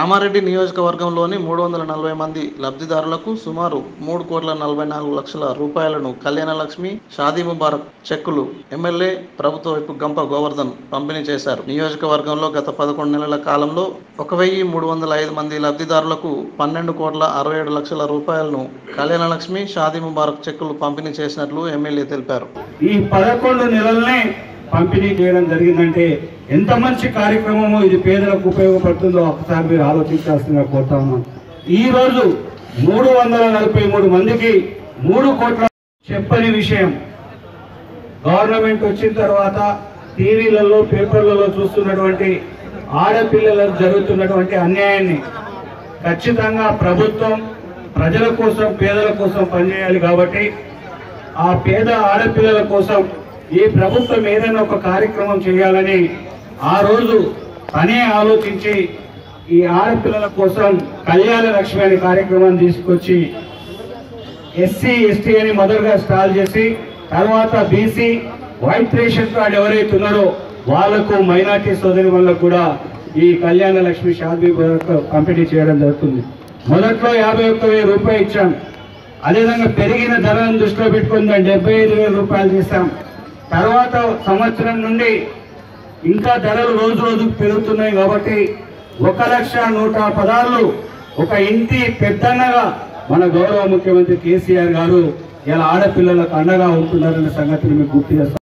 కామారెడ్డి నియోజకవర్గంలోని మూడు వందల నలభై మంది లబ్ధిదారులకు సుమారు మూడు కోట్ల నలభై నాలుగు లక్షల రూపాయలను కళ్యాణ లక్ష్మి షాదీ ముబారక్ చెక్కులు ఎమ్మెల్యే ప్రభుత్వ వైపు గంప గోవర్ధన్ పంపిణీ చేశారు నియోజకవర్గంలో గత పదకొండు నెలల కాలంలో ఒక వెయ్యి మూడు వందల ఐదు మంది లబ్ధిదారులకు పన్నెండు కోట్ల అరవై ఏడు లక్షల రూపాయలను కళ్యాణ లక్ష్మి షాదీ ముబారక్ చెక్కులు పంపిణీ చేసినట్లు ఎమ్మెల్యే తెలిపారు ఈ పదకొండు నెలలనే పంపిణీ చేయడం జరిగిందంటే ఎంత మంచి కార్యక్రమమో ఇది పేదలకు ఉపయోగపడుతుందో ఒకసారి మీరు ఆలోచించాల్సిందిగా కోరుతా ఉన్నాను ఈ రోజు మూడు వందల నలభై మూడు మందికి మూడు కోట్ల చెప్పని విషయం గవర్నమెంట్ వచ్చిన తర్వాత టీవీలలో పేపర్లలో చూస్తున్నటువంటి ఆడపిల్లలకు జరుగుతున్నటువంటి అన్యాయాన్ని ఖచ్చితంగా ప్రభుత్వం ప్రజల కోసం పేదల కోసం పనిచేయాలి కాబట్టి ఆ పేద ఆడపిల్లల కోసం ఈ ప్రభుత్వం ఏదైనా ఒక కార్యక్రమం చేయాలని ఆ రోజు తనే ఆలోచించి ఈ ఆడపిల్లల కోసం కళ్యాణ లక్ష్మి అనే కార్యక్రమాన్ని తీసుకొచ్చి ఎస్సీ ఎస్టీ అని మొదలుగా స్టాల్ చేసి తర్వాత బీసీ వైట్ రేషన్ కార్డు ఎవరైతే ఉన్నారో వాళ్లకు మైనార్టీ సోదరి వాళ్ళకు కూడా ఈ కళ్యాణ లక్ష్మి షాదీ ముబారక్ పంపిణీ చేయడం జరుగుతుంది మొదట్లో యాభై ఒక్క వెయ్యి రూపాయలు ఇచ్చాం అదేవిధంగా పెరిగిన ధరలను దృష్టిలో పెట్టుకుని దాన్ని డెబ్బై ఐదు వేల రూపాయలు చేశాం తర్వాత సంవత్సరం నుండి ఇంకా ధరలు రోజు రోజుకు పెరుగుతున్నాయి కాబట్టి ఒక లక్ష నూట పదార్లు ఒక ఇంటి పెద్దన్నగా మన గౌరవ ముఖ్యమంత్రి కేసీఆర్ గారు ఇలా ఆడపిల్లలకు అండగా ఉంటున్నారనే సంగతిని మీకు గుర్తు చేస్తాం